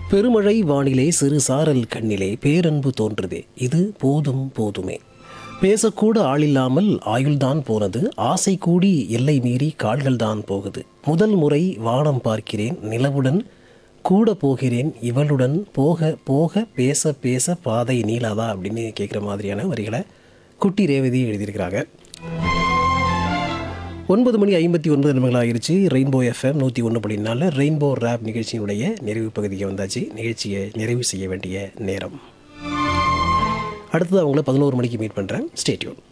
பெருமழை வானிலே சிறு சாரல் கண்ணிலே பேரன்பு தோன்றுதே இது போதும் போதுமே பேசக்கூட ஆளில்லாமல் ஆயுள்தான் போனது ஆசை கூடி எல்லை மீறி கால்கள் தான் போகுது முதல் முறை வானம் பார்க்கிறேன் நிலவுடன் கூட போகிறேன் இவளுடன் போக போக பேச பேச பாதை நீளாதா அப்படின்னு கேட்குற மாதிரியான வரிகளை குட்டி ரேவதி எழுதியிருக்கிறாங்க ஒன்பது மணி ஐம்பத்தி ஒன்பது நிமிடங்கள் ஆயிருச்சு ரெயின்போ எஃப்எம் நூற்றி ஒன்று புள்ளி நாலில் ரெயின்போ ரேப் நிகழ்ச்சியினுடைய நிறைவு பகுதிக்கு வந்தாச்சு நிகழ்ச்சியை நிறைவு செய்ய வேண்டிய நேரம் அடுத்தது அவங்கள பதினோரு மணிக்கு மீட் பண்ணுறேன் ஸ்டேட்யூன்